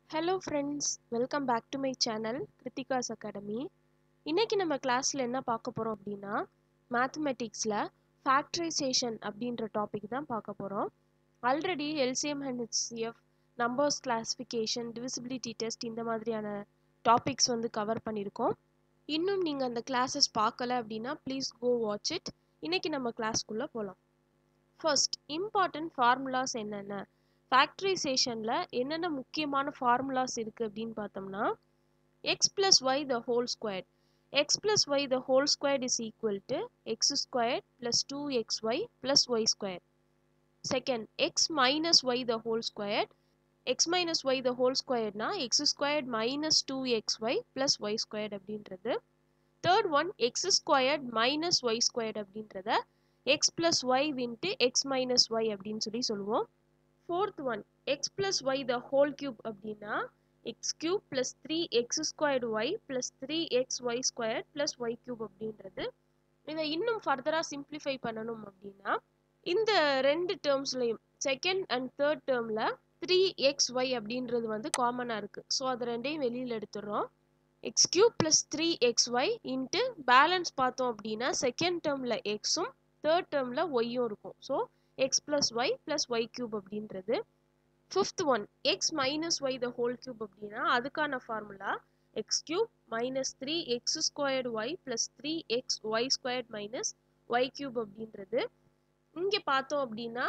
Hello friends welcome back to my channel Kiruthika's academy இன்னைக்கு நம்ம கிளாஸில் என்ன பார்க்க போகிறோம் அப்படின்னா மேத்தமெட்டிக்ஸில் ஃபேக்டரைசேஷன் அப்படின்ற டாபிக் தான் பார்க்க போகிறோம் already LCM and HCF numbers classification divisibility test இந்த மாதிரியான டாபிக்ஸ் வந்து கவர் பண்ணியிருக்கோம் இன்னும் நீங்கள் அந்த கிளாஸஸ் பார்க்கல அப்படின்னா ப்ளீஸ் கோ வாட்ச் இட் இன்னைக்கு நம்ம கிளாஸ்க்குள்ளே போகலாம் ஃபர்ஸ்ட் இம்பார்ட்டன்ட் ஃபார்முலாஸ் என்னென்ன ஃபேக்டரைசேஷனில் என்னென்ன முக்கியமான ஃபார்முலாஸ் இருக்குது அப்படின்னு பார்த்தோம்னா x plus y the whole square x plus y the whole square is equal to x square plus two x y plus y square second x minus Y the whole square எக்ஸ் minus Y த ஹோல் ஸ்கொயர்னா x squared minus two x y plus y squared அப்படின்றது third one x squared minus y squared அப்படின்றத x plus y into x minus y அப்படின்னு சொல்லி சொல்லுவோம் fourth one x plus y த whole cube அப்படின்னா x cube plus three x squared y plus three x y square plus y cube அப்படின்றது இதை இன்னும் ஃபர்தராக simplify பண்ணணும் அப்படின்னா இந்த ரெண்டு டேர்ம்ஸ்லையும் செகண்ட் அண்ட் தேர்ட் டேர்மில் த்ரீ எக்ஸ் ஒய் அப்படின்றது வந்து காமனாக இருக்குது ஸோ அது ரெண்டையும் வெளியில் எடுத்துடுறோம் x cube plus three x y into balance பார்த்தோம் அப்படின்னா செகண்ட் டேர்மில் எக்ஸும் தேர்ட் டேர்மில் ஒய்யும் இருக்கும் so x plus Y plus y cube அப்படின்றது fifth one x minus Y த ஹோல் கியூப் அப்படின்னா அதுக்கான formula x cube minus three x squared y plus three x y squared minus y cube அப்படின்றது இங்கே பார்த்தோம் அப்படின்னா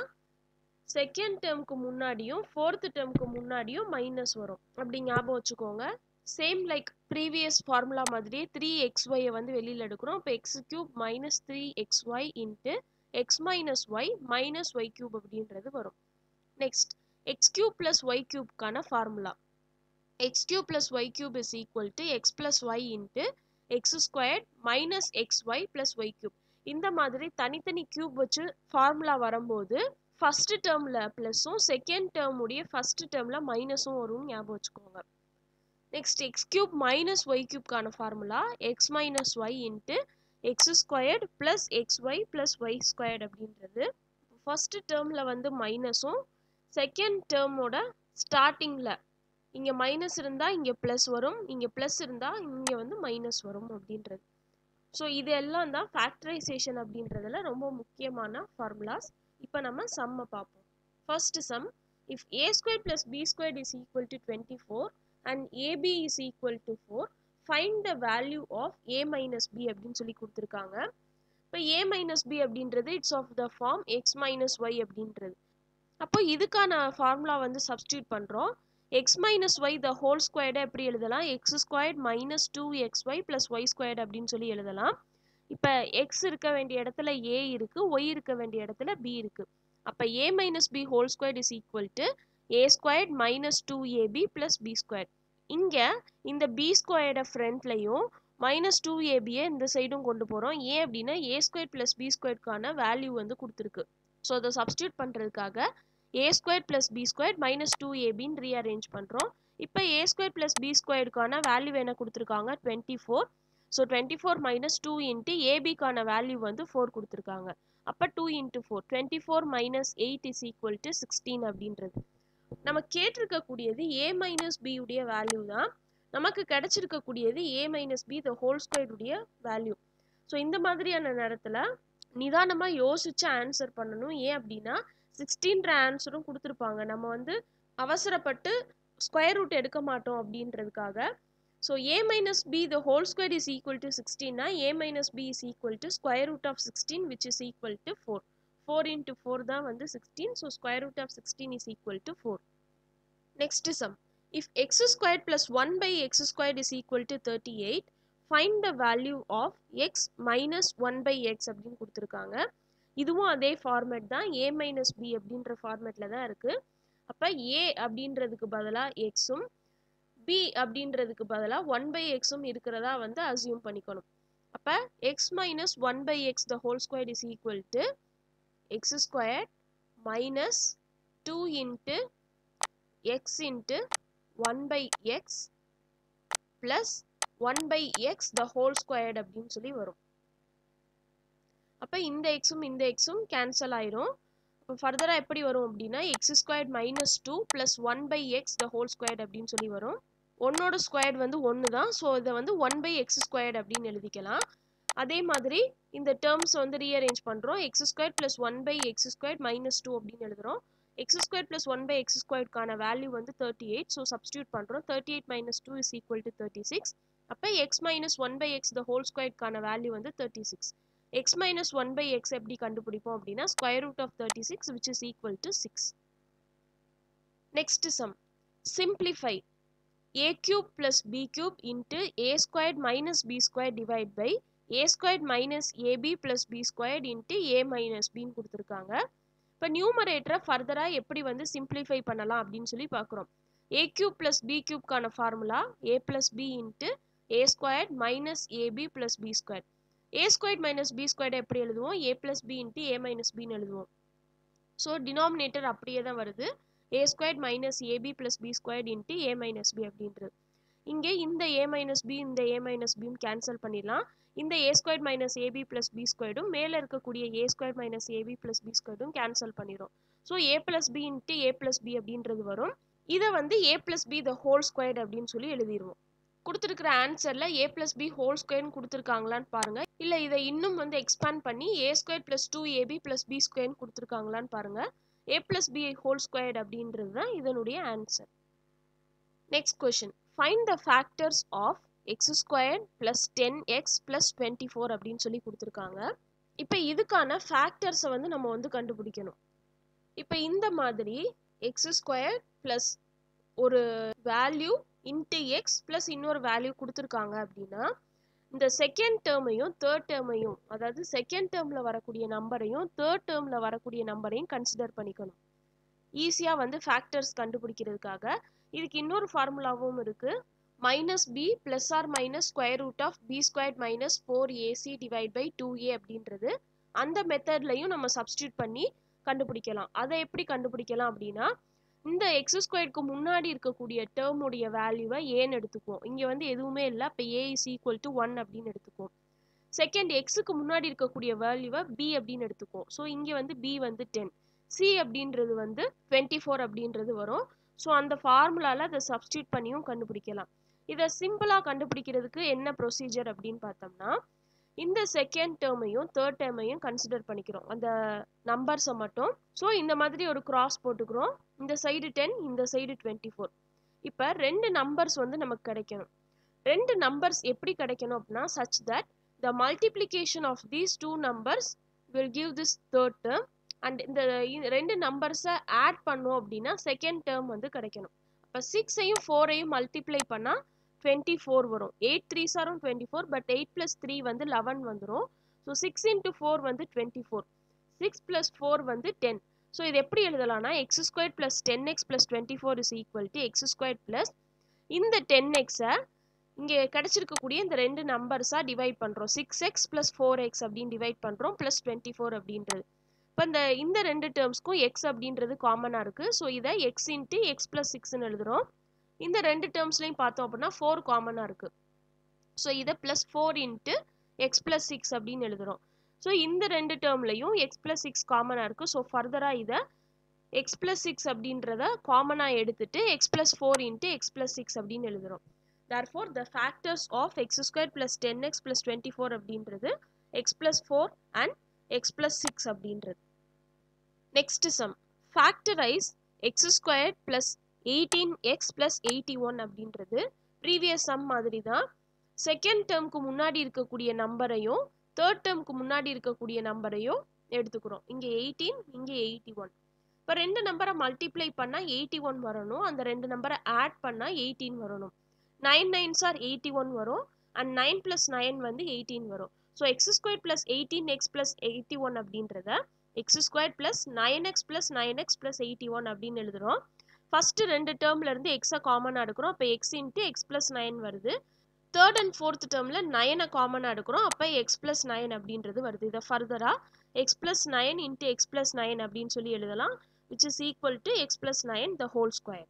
செகண்ட் டேர்முக்கு முன்னாடியும் fourth டேர்முக்கு முன்னாடியும் minus வரும் அப்படி ஞாபகம் வச்சுக்கோங்க சேம் லைக் ப்ரீவியஸ் ஃபார்முலா மாதிரியே த்ரீ எக்ஸ் ஒய்யை வந்து வெளியில் எடுக்கிறோம் இப்போ x cube minus three x y into x minus y minus y cube அப்படின்றது வரும் next x cube plus y கியூப்க்கான formula x cube plus y cube is equal to x plus y into x square minus x y plus y cube இந்த மாதிரி தனித்தனி cube வச்சு formula வரும்போது first டேர்மில் ப்ளஸும் second டேர்முடைய first டேர்மில் மைனஸும் வரும்னு ஞாபகம் வச்சுக்கோங்க next x cube minus y கியூப்க்கான formula x minus y into x squared plus x y plus y squared அப்படின்றது ஃபர்ஸ்ட் டேர்மில் வந்து மைனஸும் செகண்ட் டேர்மோட ஸ்டார்டிங்கில் இங்கே மைனஸ் இருந்தால் இங்கே ப்ளஸ் வரும் இங்கே ப்ளஸ் இருந்தால் இங்கே வந்து மைனஸ் வரும் அப்படின்றது ஸோ இது எல்லாம் தான் ஃபேக்டரைசேஷன் அப்படின்றதுல ரொம்ப முக்கியமான ஃபார்முலாஸ் இப்போ நம்ம சம்மை பார்ப்போம் first sum if a square plus b square is equal to twenty four and a b is equal to four find the value of a minus b அப்படின்னு சொல்லி கொடுத்துருக்காங்க இப்போ ஏ மைனஸ் பி அப்படின்றது it's of the form x minus y அப்படின்றது அப்போ இதுக்கான formula வந்து substitute பண்ணுறோம் எக்ஸ் மைனஸ் ஒய் த ஹோல் ஸ்கொயர்டை எப்படி எழுதலாம் x squared minus two x y plus y squared அப்படின்னு சொல்லி எழுதலாம் இப்போ எக்ஸ் இருக்க வேண்டிய இடத்துல ஏ இருக்குது ஒய் இருக்க வேண்டிய இடத்துல பி இருக்குது அப்போ a minus b whole squared is equal to a squared minus two a b plus b squared இங்கே இந்த பி ஸ்கொயர்டை ஃப்ரண்ட்லையும் மைனஸ் டூ ஏபியை இந்த சைடும் கொண்டு போகிறோம் ஏன் அப்படின்னா ஏ ஸ்கொயர் ப்ளஸ் பி ஸ்கொயர்க்கான வேல்யூ வந்து கொடுத்துருக்கு ஸோ அதை சப்ஸ்டியூட் பண்ணுறதுக்காக a square plus b square minus two ஏபின்னு ரீஅரேஞ்ச் பண்ணுறோம் இப்போ ஏ ஸ்கொயர் ப்ளஸ் பி ஸ்கொயருக்கான வேல்யூ என்ன கொடுத்துருக்காங்க twenty four so twenty four minus two into ஏபிக்கான வேல்யூ வந்து ஃபோர் கொடுத்துருக்காங்க அப்போ two into four twenty four minus eight is equal to sixteen அப்படின்றது நம்ம கேட்டிருக்கக்கூடியது ஏ மைனஸ் பி உடைய வேல்யூ தான் நமக்கு கிடைச்சிருக்கக்கூடியது a minus b the whole square உடைய வேல்யூ ஸோ இந்த மாதிரியான நேரத்தில் நிதானமாக யோசிச்சு ஆன்சர் பண்ணணும் ஏன் அப்படின்னா சிக்ஸ்டீன்ற ஆன்சரும் கொடுத்துருப்பாங்க நம்ம வந்து அவசரப்பட்டு ஸ்கொயர் ரூட் எடுக்க மாட்டோம் அப்படின்றதுக்காக so a minus b the whole square is equal to சிக்ஸ்டீன்னா a minus b is equal to square root of sixteen which is equal to four four into four தான் வந்து sixteen so square root of sixteen is equal to four next sum if x square plus one by x square is equal to thirty eight find the value of x minus one by x அப்படின்னு கொடுத்துருக்காங்க இதுவும் அதே format தான் ஏ minus B அப்படின்ற ஃபார்மேட்டில் தான் இருக்குது அப்போ ஏ அப்படின்றதுக்கு பதிலாக எக்ஸும் பி அப்படின்றதுக்கு பதிலாக ஒன் பை எக்ஸும் இருக்கிறதா வந்து அசியூம் பண்ணிக்கணும் அப்போ x minus one by x the whole square is equal to x square minus two into x into one by x plus one by x the whole squared அப்படின்னு சொல்லி வரும் அப்போ இந்த எக்ஸும் இந்த எக்ஸும் கேன்சல் ஆயிரும் இப்போ ஃபர்தராக எப்படி வரும் அப்படின்னா x squared minus two plus one by x the whole squared அப்படின்னு சொல்லி வரும் ஒன்னோட ஸ்கொயர்ட் வந்து ஒன்று தான் ஸோ இதை வந்து ஒன் பை எக்ஸ் ஸ்கொயர்ட் அப்படின்னு எழுதிக்கலாம் அதே மாதிரி இந்த டேர்ம்ஸ் வந்து ரீஅரேஞ்ச் பண்ணுறோம் x square plus one by x square minus two அப்படின்னு எழுதுறோம் x square plus one by x ஸ்கொயர்க்கான வேல்யூ வந்து தேர்ட்டி எயிட் ஸோ சப்ஸ்டியூட் பண்ணுறோம் thirty eight minus two is equal to thirty six அப்போ x minus one by x the whole ஸ்கொயர்க்கான value வந்து thirty six x minus one by x எப்படி கண்டுபிடிப்போம் அப்படின்னா square root of thirty six which is equal to six next sum simplify a cube plus b cube into a squared minus b squared divide by a squared minus ab plus b squared into a minus b கொடுத்துருக்காங்க இப்போ நியூமரேட்டரை ஃபர்தராக எப்படி வந்து simplify பண்ணலாம் அப்படின்னு சொல்லி பார்க்குறோம் a cube plus b cubeக்கான formula a plus b into a squared minus ab plus b squared a squared minus b squared எப்படி எழுதுவோம் a plus b into a minus b ன்னு எழுதுவோம் ஸோ டினாமினேட்டர் அப்படியே தான் வருது a squared minus ab plus b squared into a minus b அப்படின்றது இங்கே இந்த a minus b இந்த a minus b கேன்சல் பண்ணிடலாம் இந்த a squared minus ab plus b squaredம் மேலே இருக்கக்கூடிய a squared minus ab plus b squaredம் கேன்சல் பண்ணிடும் so a plus b into a plus b அப்படின்றது வரும் இதை வந்து a plus b the whole squared அப்படின்னு சொல்லி எழுதிடுவோம் கொடுத்துருக்கிற ஆன்சரில் ஏ பிளஸ் பி ஹோல் ஸ்கொயர்னு கொடுத்துருக்காங்களான்னு பாருங்க இல்லை இதை இன்னும் வந்து எக்ஸ்பேண்ட் பண்ணி a square plus two a b plus b ஸ்கொயர்னு கொடுத்துருக்காங்களான்னு பாருங்க a plus b whole squared அப்படின்றது தான் இதனுடைய answer next question find the factors of x squared plus ten x plus twenty four அப்படின்னு சொல்லி கொடுத்துருக்காங்க இப்போ இதுக்கான ஃபேக்டர்ஸை வந்து நம்ம வந்து கண்டுபிடிக்கணும் இப்போ இந்த மாதிரி எக்ஸ் ஸ்கொயர் ப்ளஸ் ஒரு வேல்யூ இன்ட்டு எக்ஸ் ப்ளஸ் இன்னொரு வேல்யூ கொடுத்துருக்காங்க அப்படின்னா இந்த செகண்ட் டேர்மையும் தேர்ட் டேர்மையும் அதாவது செகண்ட் டேர்மில் வரக்கூடிய நம்பரையும் தேர்ட் டேர்மில் வரக்கூடிய நம்பரையும் கன்சிடர் பண்ணிக்கணும் ஈஸியாக வந்து ஃபேக்டர்ஸ் கண்டுபிடிக்கிறதுக்காக இதுக்கு இன்னொரு ஃபார்முலாவும் இருக்குது minus b plus or minus square root of b square minus four a c divide by two a அப்படின்றது அந்த மெத்தட்லையும் நம்ம சப்ஸ்டியூட் பண்ணி கண்டுபிடிக்கலாம் அதை எப்படி கண்டுபிடிக்கலாம் அப்படின்னா இந்த எக்ஸ் ஸ்கொயருக்கு முன்னாடி இருக்கக்கூடிய டேர்முடைய வேல்யூவை ஏன்னு எடுத்துக்குவோம் இங்கே வந்து எதுவுமே இல்லை அப்போ a is equal to one அப்படின்னு எடுத்துக்குவோம் செகண்ட் எக்ஸுக்கு முன்னாடி இருக்கக்கூடிய வேல்யூவை பி அப்படின்னு எடுத்துக்குவோம் ஸோ இங்கே வந்து பி வந்து டென் சி அப்படின்றது வந்து டுவெண்ட்டி ஃபோர் அப்படின்றது வரும் ஸோ அந்த ஃபார்முலாவில் அதை சப்ஸ்டியூட் பண்ணியும் கண்டுபிடிக்கலாம் இதை சிம்பிளாக கண்டுபிடிக்கிறதுக்கு என்ன ப்ரொசீஜர் அப்படின்னு பார்த்தோம்னா இந்த செகண்ட் டேர்மையும் தேர்ட் டேர்மையும் கன்சிடர் பண்ணிக்கிறோம் அந்த நம்பர்ஸை மட்டும் ஸோ இந்த மாதிரி ஒரு கிராஸ் போட்டுக்கிறோம் இந்த சைடு டென் இந்த சைடு டுவெண்ட்டி ஃபோர் இப்போ ரெண்டு நம்பர்ஸ் வந்து நமக்கு கிடைக்கணும் ரெண்டு நம்பர்ஸ் எப்படி கிடைக்கணும் அப்படின்னா such that the multiplication of these two numbers will give this third term and இந்த ரெண்டு நம்பர்ஸை ஆட் பண்ணோம் அப்படின்னா செகண்ட் டேர்ம் வந்து கிடைக்கணும் அப்போ சிக்ஸையும் ஃபோரையும் மல்டிப்ளை பண்ணால் டுவெண்ட்டி ஃபோர் வரும் எயிட் த்ரீ சாரும் twenty four but eight plus three வந்து லெவன் வந்துடும் ஸோ சிக்ஸ் இன்ட்டு ஃபோர் வந்து twenty four six plus four வந்து டென் ஸோ இது எப்படி எழுதலாம்னா x square plus ten x plus twenty four is equal to x square plus இந்த ten எக்ஸை இங்கே கிடச்சிருக்கக்கூடிய இந்த ரெண்டு நம்பர்ஸாக டிவைட் பண்ணுறோம் six x plus four x அப்படின்னு டிவைட் பண்ணுறோம் ப்ளஸ் டுவெண்ட்டி ஃபோர் அப்படின்றது இப்போ இந்த இந்த ரெண்டு டேர்ம்ஸ்க்கும் எக்ஸ் அப்படின்றது காமனாக இருக்குது ஸோ இதை எக்ஸ் இன்ட்டு எக்ஸ் ப்ளஸ் சிக்ஸ்னு எழுதுகிறோம் இந்த ரெண்டு டேர்ம்ஸ்லையும் பார்த்தோம் அப்படின்னா ஃபோர் காமனாக இருக்குது ஸோ இதை plus four into x plus six அப்படின்னு எழுதுகிறோம் ஸோ இந்த ரெண்டு டேர்ம்லையும் எக்ஸ் ப்ளஸ் சிக்ஸ் காமனாக இருக்குது ஸோ ஃபர்தராக இதை எக்ஸ் ப்ளஸ் சிக்ஸ் அப்படின்றத காமனாக எடுத்துட்டு x plus four into x plus six அப்படின்னு எழுதுகிறோம் therefore the factors of x square plus ten x plus twenty four அப்படின்றது x plus four and x plus six அப்படின்றது next sum factorise x square plus eighteen x plus eighty one அப்படின்றது previous sum மாதிரி தான் second டேர்முக்கு முன்னாடி இருக்கக்கூடிய நம்பரையும் third டேர்முக்கு முன்னாடி இருக்கக்கூடிய நம்பரையும் எடுத்துக்கிறோம் இங்கே எயிட்டீன் இங்கே எயிட்டி ஒன் இப்போ ரெண்டு நம்பரை மல்டிப்ளை பண்ணால் எயிட்டி ஒன் வரணும் அந்த ரெண்டு நம்பரை ஆட் பண்ணால் எயிட்டீன் வரணும் nine nines are eighty one வரும் அண்ட் நைன் ப்ளஸ் நைன் வந்து எயிட்டீன் வரும் so x square plus eighteen x plus eighty one அப்படின்றத x square plus nine x plus nine x plus eighty one அப்படின்னு எழுதுகிறோம் first ரெண்டு டேர்ம்ல இருந்து எக்ஸை காமனாக எடுக்கிறோம் அப்போ x into x plus nine வருது தேர்ட் அண்ட் ஃபோர்த் டேர்மில் நைனை காமனாக எடுக்கிறோம் அப்போ எக்ஸ் ப்ளஸ் நைன் அப்படின்றது வருது இதை ஃபர்தராக x plus nine into x plus nine அப்படின்னு சொல்லி எழுதலாம் which is equal to x plus nine the whole square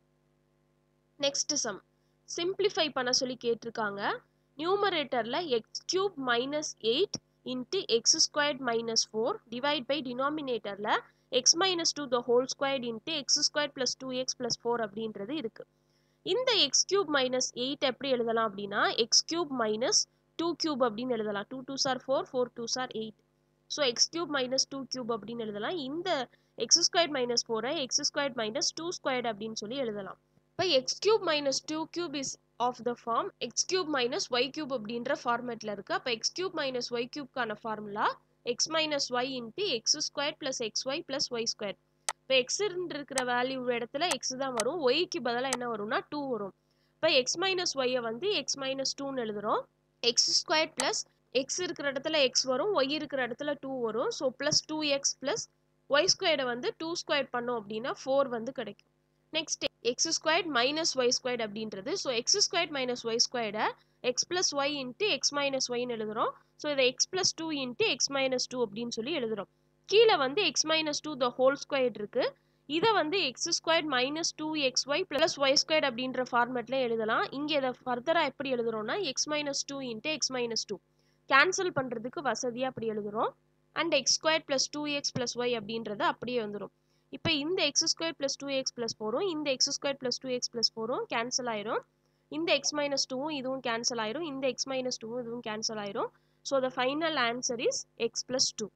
next sum simplify பண்ண சொல்லி கேட்டிருக்காங்க நியூமரேட்டரில் x cube minus eight into x squared minus four divide by டினாமினேட்டரில் x minus two the whole squared into x square plus two x plus four அப்படின்றது இருக்கு இந்த X cube minus eight எப்படி எழுதலாம் அப்படின்னா x cube minus two cube அப்படின்னு எழுதலாம் two two சார் ஃபோர் ஃபோர் டூ சார் eight so x cube minus two cube அப்படின்னு எழுதலாம் இந்த எக்ஸ் ஸ்கொயர்ட் மைனஸ் ஃபோரை x squared minus two squared அப்படின்னு சொல்லி எழுதலாம் இப்போ x cube minus two cube is of the form x cube minus y cube அப்படின்ற ஃபார்மேட்டில் இருக்குது அப்போ எக்ஸ் கியூப் மைனஸ் ஒய் கியூப்கான formula x minus y into x square plus x y plus y square இப்போ எக்ஸ் இருக்கிற value இடத்துல x தான் வரும் ஒய்க்கு பதிலாக என்ன வரும்னா டூ வரும் இப்போ எக்ஸ் மைனஸ் ஒய்யை வந்து எக்ஸ் மைனஸ் டூன்னு எழுதுகிறோம் எக்ஸ் ஸ்கொயர் ப்ளஸ் எக்ஸ் இருக்கிற இடத்துல எக்ஸ் வரும் ஒய் இருக்கிற இடத்துல டூ வரும் so plus two x plus y ஸ்கொயர்டை வந்து டூ ஸ்கொயர் பண்ணோம் அப்படின்னா ஃபோர் வந்து கிடைக்கும் next x squared minus y squared அப்படின்றது so x squared minus y ஸ்கொயர்டை x plus y into x minus ஒய்னு எழுதுகிறோம் ஸோ இதை x plus two into x minus two அப்படின்னு சொல்லி எழுதுகிறோம் கீழே வந்து x minus two the whole square இருக்கு இதை வந்து x square minus two x y plus y square அப்படின்ற ஃபார்மேட்டில் எழுதலாம் இங்கே இதை ஃபர்தராக எப்படி எழுதுறோம்னா x minus two into x minus two cancel பண்ணுறதுக்கு வசதியாக அப்படி எழுதுகிறோம் and x square plus two x plus y அப்படின்றது அப்படியே வந்துடும் இப்போ இந்த x square plus two x plus ஃபோரும் இந்த x square plus two x plus ஃபோரும் கேன்சல் ஆயிரும் இந்த எக்ஸ் மைனஸ் டூவும் இதுவும் கேன்சல் ஆயிரும் இந்த எக்ஸ் மைனஸ் டூவும் இதுவும் கேன்சல் ஆயிரும் so the final answer is x plus two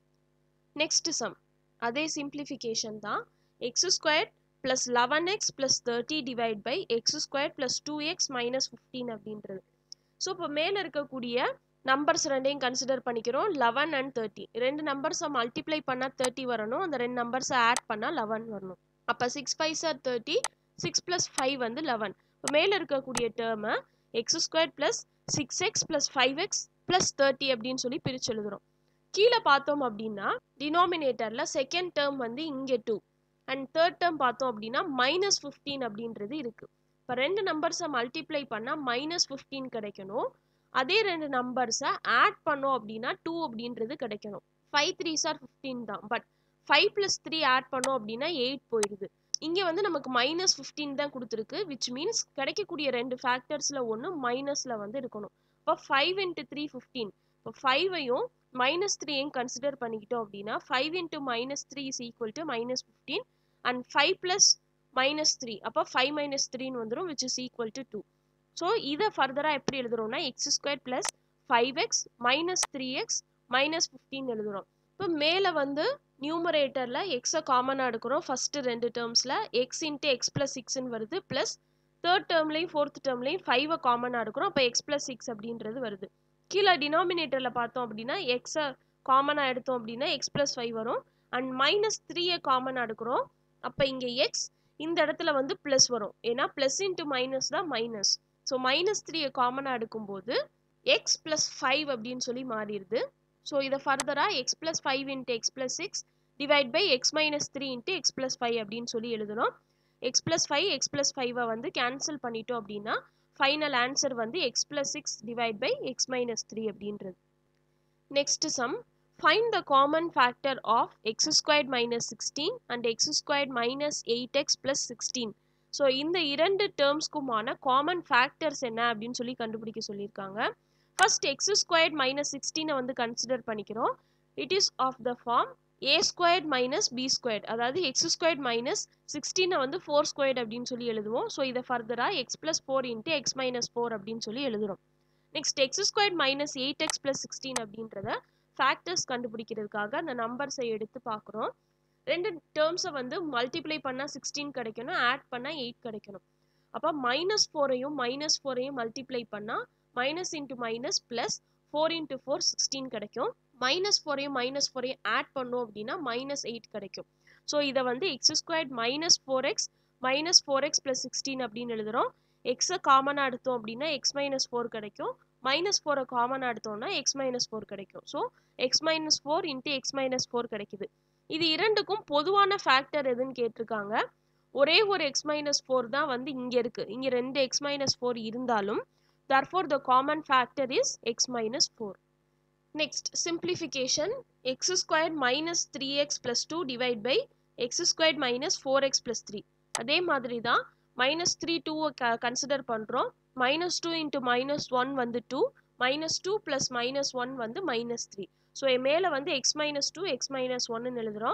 next sum அதே சிம்பிளிஃபிகேஷன் தான் x square plus eleven x plus thirty divide by x square plus two x minus fifteen அப்படின்றது so இப்போ மேலே இருக்கக்கூடிய numbers ரெண்டையும் கன்சிடர் பண்ணிக்கிறோம் eleven and thirty ரெண்டு நம்பர்ஸை மல்டிப்ளை பண்ணால் தேர்ட்டி வரணும் அந்த ரெண்டு நம்பர்ஸை ஆட் பண்ணால் லெவன் வரணும் அப்போ சிக்ஸ் ஃபைவ் சார் தேர்ட்டி சிக்ஸ் ப்ளஸ் ஃபைவ் வந்து லெவன் இப்போ மேலே இருக்கக்கூடிய டேர்மை x square plus six x plus five x plus thirty அப்படின்னு சொல்லி பிரித்து எழுதுகிறோம் கீழே பார்த்தோம் அப்படின்னா டினாமினேட்டரில் செகண்ட் டேர்ம் வந்து இங்கே டூ அண்ட் தேர்ட் டேர்ம் பார்த்தோம் அப்படின்னா மைனஸ் ஃபிஃப்டீன் அப்படின்றது இருக்குது இப்போ ரெண்டு நம்பர்ஸை மல்டிப்ளை பண்ணால் மைனஸ் ஃபிஃப்டீன் கிடைக்கணும் அதே ரெண்டு நம்பர்ஸை ஆட் பண்ணோம் அப்படின்னா டூ அப்படின்றது கிடைக்கணும் ஃபைவ் த்ரீ சார் ஃபிஃப்டீன் தான் but five plus three add பண்ணோம் அப்படின்னா எயிட் போயிடுது இங்கே வந்து நமக்கு மைனஸ் ஃபிஃப்டீன் தான் கொடுத்துருக்கு விச் மீன்ஸ் கிடைக்கக்கூடிய ரெண்டு ஃபேக்டர்ஸில் ஒன்று மைனஸில் வந்து இருக்கணும் இப்போ ஃபைவ் இன்ட்டு த்ரீ ஃபிஃப்டீன் இப்போ ஃபைவையும் மைனஸ் த்ரீயும் கன்சிடர் பண்ணிக்கிட்டோம் அப்படின்னா five into minus three is equal to minus fifteen and five plus minus three அப்போ ஃபைவ் மைனஸ் த்ரீன்னு வந்துடும் which is equal to two so இதை ஃபர்தராக எப்படி எழுதுறோம்னா x square plus five x minus three x minus fifteen எழுதுறோம் இப்போ மேலே வந்து நியூமரேட்டரில் எக்ஸை காமனாக எடுக்கிறோம் ஃபஸ்ட்டு ரெண்டு டேர்ம்ஸில் எக்ஸ் இன்ட்டு எக்ஸ் ப்ளஸ் சிக்ஸ்னு வருது ப்ளஸ் தேர்ட் டேர்ம்லையும் ஃபோர்த் டேர்ம்லையும் ஃபைவை காமனாக எடுக்கிறோம் அப்போ எக்ஸ் ப்ளஸ் சிக்ஸ் அப்படின்றது வருது கீழே டினாமினேட்டரில் பார்த்தோம் அப்படின்னா எக்ஸை காமனாக எடுத்தோம் அப்படின்னா எக்ஸ் ப்ளஸ் ஃபைவ் வரும் அண்ட் மைனஸ் த்ரீயை காமனாக எடுக்கிறோம் அப்போ இங்கே எக்ஸ் இந்த இடத்துல வந்து ப்ளஸ் வரும் ஏன்னா ப்ளஸ் இன்ட்டு மைனஸ் தான் மைனஸ் ஸோ மைனஸ் த்ரீயை காமனாக எடுக்கும்போது எக்ஸ் ப்ளஸ் ஃபைவ் அப்படின்னு சொல்லி மாறிடுது ஸோ இதை ஃபர்தராக x plus five into x plus six divide by x minus three into x plus five அப்படின்னு சொல்லி எழுதணும் x plus five x plus ஃபைவை வந்து கேன்சல் பண்ணிட்டோம் அப்படின்னா ஃபைனல் ஆன்சர் வந்து x plus six divide by x minus three அப்படின்றது next sum find the common factor of x squared minus sixteen and x squared minus eight x plus sixteen so இந்த இரண்டு டேர்ம்ஸ்க்குமான common factors என்ன அப்படின்னு சொல்லி கண்டுபிடிக்க சொல்லியிருக்காங்க first x squared minus சிக்ஸ்டீனை வந்து கன்சிடர் பண்ணிக்கிறோம் it is of the form a squared minus b squared அதாவது எக்ஸ் ஸ்கொயர்ட் மைனஸ் சிக்ஸ்டீனை வந்து ஃபோர் ஸ்கொயர்ட் அப்படின்னு சொல்லி எழுதுவோம் ஸோ இதை ஃபர்தராக x plus four into x minus four அப்படின்னு சொல்லி எழுதுறோம் next x squared minus eight x plus sixteen அப்படின்றத ஃபேக்டர்ஸ் கண்டுபிடிக்கிறதுக்காக அந்த நம்பர்ஸை எடுத்து பார்க்குறோம் ரெண்டு டேர்ம்ஸை வந்து மல்டிப்ளை பண்ணால் சிக்ஸ்டீன் கிடைக்கணும் ஆட் பண்ணால் எயிட் கிடைக்கணும் அப்போ மைனஸ் ஃபோரையும் மைனஸ் ஃபோரையும் மல்டிப்ளை பண்ணால் minus into minus plus four into four sixteen கிடைக்கும் மைனஸ் ஃபோரையும் மைனஸ் ஃபோரையும் ஆட் பண்ணோம் அப்படின்னா மைனஸ் எயிட் கிடைக்கும் ஸோ இதை வந்து x squared minus four x minus four x plus sixteen அப்படின்னு எழுதுகிறோம் எக்ஸை காமனாக எடுத்தோம் அப்படின்னா எக்ஸ் மைனஸ் ஃபோர் கிடைக்கும் மைனஸ் ஃபோரை காமனாக எடுத்தோம்னா எக்ஸ் மைனஸ் ஃபோர் கிடைக்கும் so x minus four into x minus four கிடைக்குது இது இரண்டுக்கும் பொதுவான ஃபேக்டர் எதுன்னு கேட்டிருக்காங்க ஒரே ஒரு எக்ஸ் மைனஸ் ஃபோர் தான் வந்து இங்கே இருக்குது இங்கே ரெண்டு எக்ஸ் மைனஸ் ஃபோர் இருந்தாலும் therefore the common factor is x minus four next simplification x square minus three x plus two divide by x square minus four x plus three அதே மாதிரி தான் மைனஸ் த்ரீ டூவை க consider பண்ணுறோம் minus two into minus one வந்து two minus two plus minus one வந்து minus three so மேலே வந்து x minus two x minus ஒன்னு எழுதுகிறோம்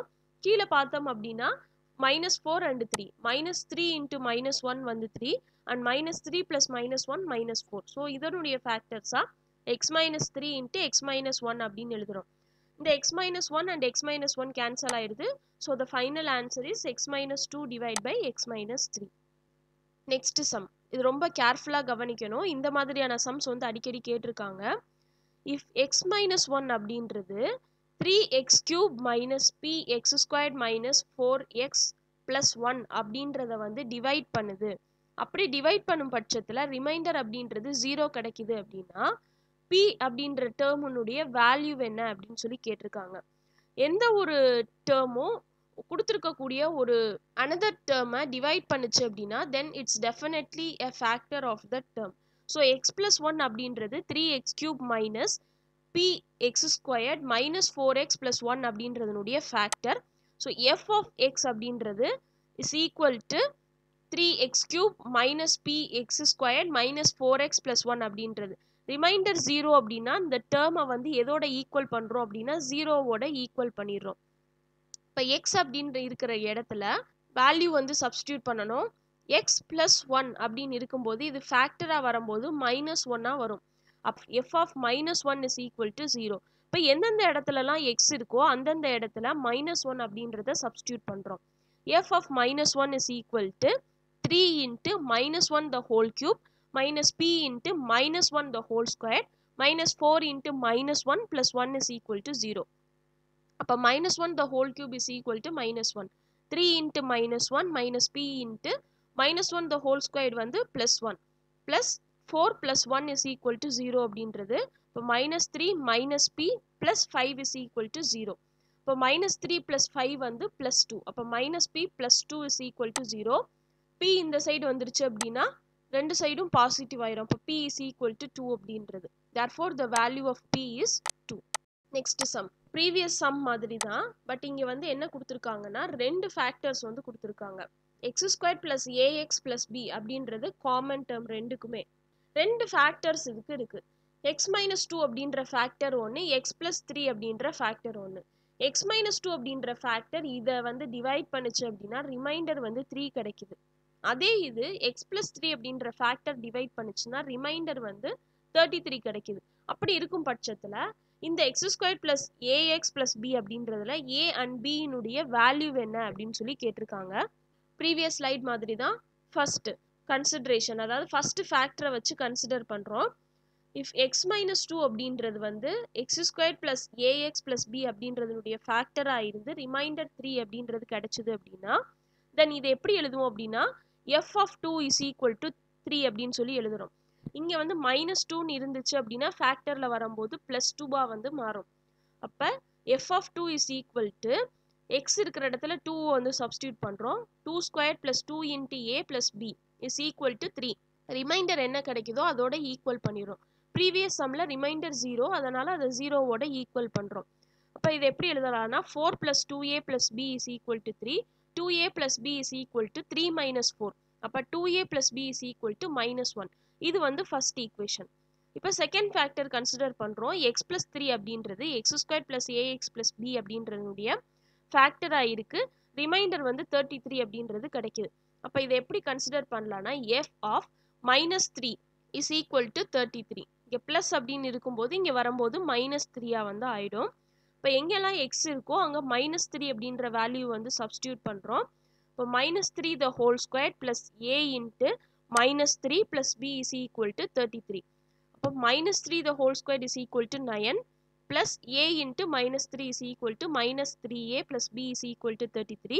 கீழே பார்த்தோம் அப்படின்னா minus four and three minus three into minus one வந்து three and minus three plus minus one minus four so இதனுடைய ஃபேக்டர்ஸாக x minus three into x minus one அப்படின்னு எழுதுகிறோம் இந்த x minus one and x minus one cancel ஆயிடுது so the final answer is x minus two divide by x minus three next sum இது ரொம்ப கேர்ஃபுல்லாக கவனிக்கணும் இந்த மாதிரியான சம்ஸ் வந்து அடிக்கடி கேட்டிருக்காங்க இஃப் எக்ஸ் மைனஸ் ஒன் அப்படின்றது three x cube minus p x squared minus four x plus one அப்படின்றத வந்து டிவைட் பண்ணுது அப்படி டிவைட் பண்ணும் பட்சத்தில் ரிமைண்டர் அப்படின்றது ஜீரோ கிடைக்குது அப்படின்னா பி அப்படின்ற டேர்முனுடைய வேல்யூ என்ன அப்படின்னு சொல்லி கேட்டிருக்காங்க எந்த ஒரு டேர்மும் கொடுத்துருக்கக்கூடிய ஒரு அனதர் டேர்மை டிவைட் பண்ணுச்சு அப்படின்னா then it's definitely a factor of the term so x plus one அப்படின்றது three x cube minus p x squared minus four x plus one அப்படின்றதுனுடைய factor so f of x அப்படின்றது is equal to three x cube minus p x squared minus four x plus one அப்படின்றது remainder zero அப்படின்னா இந்த டேர்மை வந்து எதோட equal பண்ணுறோம் அப்படின்னா ஜீரோவோட ஈக்குவல் பண்ணிடுறோம் இப்போ எக்ஸ் அப்படின்ற இருக்கிற இடத்துல வேல்யூ வந்து சப்ஸ்டியூட் பண்ணணும் எக்ஸ் ப்ளஸ் ஒன் அப்படின்னு இருக்கும்போது இது ஃபேக்டராக வரும்போது மைனஸ் ஒன்னாக வரும் அப் f of minus one is equal to zero இப்போ எந்தெந்த இடத்துலலாம் எக்ஸ் இருக்கோ அந்தந்த இடத்துல மைனஸ் ஒன் அப்படின்றத சப்ஸ்டியூட் பண்ணுறோம் f of minus one is equal to three into minus one the whole cube minus p into minus 1 the whole square minus 4 into minus 1 plus 1 is equal to 0. அப்போ minus 1 the whole cube is equal to minus 1. 3 into minus 1 minus p into minus 1 the whole square வந்து plus 1 plus 4 plus 1 is equal to 0 அப்படின்றது இப்போ minus 3 minus p plus 5 is equal to 0. இப்போ minus 3 plus 5 வந்து plus 2. அப்போ minus p plus 2 is equal to 0. p இந்த side வந்துருச்சு அப்படின்னா ரெண்டு சைடும் பாசிட்டிவ் ஆயிரும் அப்போ p is equal to two அப்படின்றது therefore the value of p is two next sum previous sum மாதிரி தான் பட் இங்கே வந்து என்ன கொடுத்துருக்காங்கன்னா ரெண்டு ஃபேக்டர்ஸ் வந்து கொடுத்துருக்காங்க x square plus a x plus b அப்படின்றது காமன் டேர்ம் ரெண்டுக்குமே ரெண்டு ஃபேக்டர்ஸ் இதுக்கு இருக்கு எக்ஸ் மைனஸ் டூ அப்படின்ற ஃபேக்டர் ஒன்று எக்ஸ் ப்ளஸ் த்ரீ அப்படின்ற ஃபேக்டர் ஒன்று எக்ஸ் மைனஸ் டூ அப்படின்ற ஃபேக்டர் இதை வந்து டிவைட் பண்ணுச்சு அப்படின்னா ரிமைண்டர் வந்து த்ரீ கிடைக்குது அதே இது எக்ஸ் பிளஸ் த்ரீ அப்படின்ற ஃபேக்டர் டிவைட் பண்ணுச்சுன்னா ரிமைண்டர் வந்து தேர்ட்டி த்ரீ கிடைக்குது அப்படி இருக்கும் பட்சத்தில் இந்த x square plus a x plus b அப்படின்றதுல ஏ அண்ட் பியினுடைய வேல்யூ என்ன அப்படின்னு சொல்லி கேட்டிருக்காங்க ப்ரீவியஸ் ஸ்லைட் மாதிரி தான் ஃபர்ஸ்ட் கன்சிடரேஷன் அதாவது ஃபர்ஸ்ட் ஃபேக்டரை வச்சு கன்சிடர் பண்ணுறோம் இஃப் எக்ஸ் மைனஸ் டூ அப்படின்றது வந்து x square plus a x plus b அப்படின்றதுனுடைய ஃபேக்டராக இருந்து ரிமைண்டர் த்ரீ அப்படின்றது கிடைச்சிது அப்படின்னா தென் இதை எப்படி எழுதுவோம் அப்படின்னா f of two is equal to three அப்படின்னு சொல்லி எழுதுறோம் இங்கே வந்து மைனஸ் டூன்னு இருந்துச்சு அப்படின்னா ஃபேக்டரில் வரும்போது ப்ளஸ் டூவாக வந்து மாறும் அப்போ f of two is equal to x இருக்கிற இடத்துல டூ வந்து சப்ஸ்டியூட் பண்ணுறோம் two square plus two into a plus b is equal to three remainder என்ன கிடைக்குதோ அதோட ஈக்குவல் பண்ணிடும் ப்ரீவியஸ் சம்மில் ரிமைண்டர் ஜீரோ அதனால் அதை ஜீரோவோட ஈக்குவல் பண்ணுறோம் அப்போ இது எப்படி எழுதலாம்னா four plus two a plus b is equal to three 2a plus b is equal to 3 minus 4 அப்ப 2a plus b is equal to minus 1 இது வந்து first equation இப்போ செகண்ட் ஃபேக்டர் கன்சிடர் பண்ணுறோம் எக்ஸ் ப்ளஸ் த்ரீ அப்படின்றது x square plus a x plus b அப்படின்றதுடைய ஃபேக்டராக இருக்குது remainder வந்து தேர்ட்டி த்ரீ அப்படின்றது கிடைக்குது அப்போ இதை எப்படி கன்சிடர் பண்ணலான்னா f of minus three is equal to thirty three இங்கே ப்ளஸ் அப்படின்னு இருக்கும்போது இங்கே வரும்போது மைனஸ் த்ரீயாக வந்து ஆகிடும் இப்போ எங்கெல்லாம் எக்ஸ் இருக்கோ அங்கே மைனஸ் த்ரீ அப்படின்ற வேல்யூ வந்து சப்ஸ்டியூட் பண்ணுறோம் இப்போ minus three the whole square plus a into minus three plus b is equal to thirty three அப்போ minus three the whole square is equal to nine plus a into minus three is equal to minus three a plus b is equal to thirty three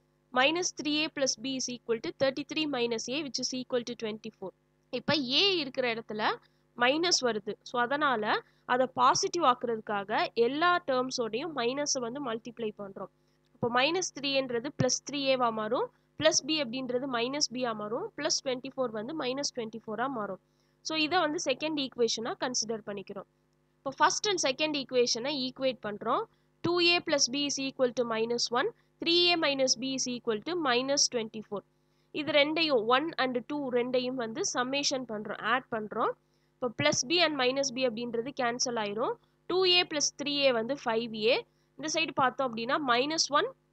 minus three a plus b is equal to thirty three minus a which is equal to twenty four இப்போ a இருக்கிற இடத்துல minus வருது so அதனால் அதை positive ஆக்குறதுக்காக எல்லா டேர்ம்ஸோடையும் மைனஸை வந்து multiply பண்ணுறோம் இப்போ மைனஸ் த்ரீன்றது ப்ளஸ் த்ரீ ஏவாக மாறும் ப்ளஸ் பி அப்படின்றது மைனஸ் பியாக மாறும் ப்ளஸ் டுவெண்ட்டி ஃபோர் வந்து மைனஸ் டுவெண்ட்டி ஃபோராக மாறும் ஸோ இதை வந்து செகண்ட் ஈக்குவேஷனாக கன்சிடர் பண்ணிக்கிறோம் இப்போ ஃபர்ஸ்ட் அண்ட் செகண்ட் ஈக்குவேஷனை ஈக்குவேட் பண்ணுறோம் two a plus b is equal to minus one three a minus b is equal to minus twenty four இது ரெண்டையும் ஒன் அண்ட் டூ ரெண்டையும் வந்து சம்மேஷன் பண்ணுறோம் ஆட் பண்ணுறோம் இப்போ plus b and minus b அப்படின்றது கேன்சல் ஆயிரும் two a plus three a வந்து ஃபைவ் ஏ இந்த சைடு பார்த்தோம் அப்படின்னா minus one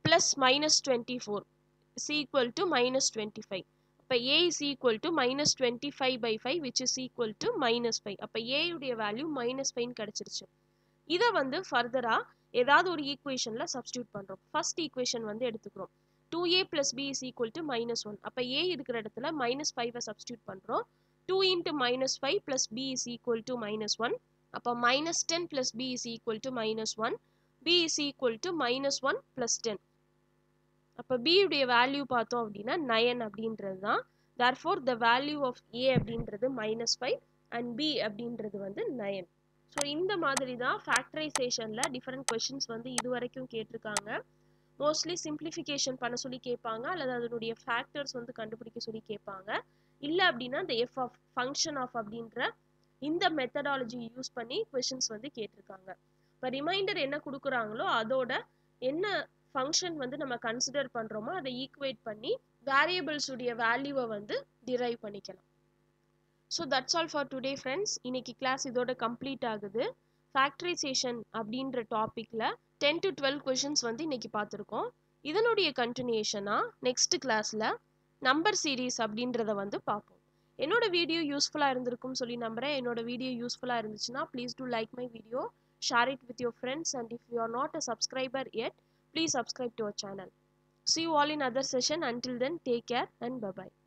plus minus twenty four is equal to minus twenty five அப்போ a is equal to minus twenty five by five which is equal to minus five அப்போ ஏயுடைய value minus ஃபைவ்னு கிடச்சிருச்சு இதை வந்து ஃபர்தராக ஏதாவது ஒரு ஈக்குவேஷனில் சப்ஸ்டியூட் பண்ணுறோம் ஃபர்ஸ்ட் ஈக்குவேஷன் வந்து எடுத்துக்கிறோம் two a plus b is equal to minus one அப்போ ஏ இருக்கிற இடத்துல மைனஸ் ஃபைவை சப்ஸ்டியூட் பண்ணுறோம் two into minus five plus b is equal to minus one அப்போ minus ten plus b is equal to minus one b is equal to minus one plus ten அப்போ பியுடைய value பார்த்தோம் அப்படின்னா nine அப்படின்றது தான் therefore the value of a அப்படின்றது minus five and B அப்படின்றது வந்து நயன் ஸோ இந்த மாதிரி தான் ஃபேக்டரைசேஷனில் டிஃப்ரெண்ட் கொஷின்ஸ் வந்து இது வரைக்கும் கேட்டிருக்காங்க மோஸ்ட்லி சிம்பிளிஃபிகேஷன் பண்ண சொல்லி கேட்பாங்க அல்லது அதனுடைய ஃபேக்டர்ஸ் வந்து கண்டுபிடிக்க சொல்லி கேட்பாங்க இல்லை அப்படின்னா இந்த எஃப் ஆஃப் ஃபங்க்ஷன் ஆஃப் அப்படின்ற இந்த மெத்தடாலஜி யூஸ் பண்ணி கொஷின்ஸ் வந்து கேட்டிருக்காங்க இப்போ ரிமைண்டர் என்ன கொடுக்குறாங்களோ அதோட என்ன ஃபங்க்ஷன் வந்து நம்ம கன்சிடர் பண்ணுறோமோ அதை ஈக்குவேட் பண்ணி வேரியபிள்ஸ் உடைய வேல்யூவை வந்து டிரைவ் பண்ணிக்கலாம் so that's all for today friends இன்னைக்கு கிளாஸ் இதோட கம்ப்ளீட் ஆகுது ஃபேக்டரைசேஷன் அப்படின்ற டாப்பிக்கில் டென் டு டுவெல் கொஷின்ஸ் வந்து இன்னைக்கு பார்த்துருக்கோம் இதனுடைய கண்டினியூஷனாக நெக்ஸ்ட் கிளாஸில் நம்பர் சீரீஸ் அப்படின்றத வந்து பார்ப்போம் என்னோட வீடியோ யூஸ்ஃபுல்லாக இருந்திருக்கும் சொல்லி நம்புகிறேன் என்னோட வீடியோ யூஸ்ஃபுல்லாக இருந்துச்சுன்னா please do like my video share it with your friends and if you are not a subscriber yet please subscribe to our channel see you all in other session until then take care and bye bye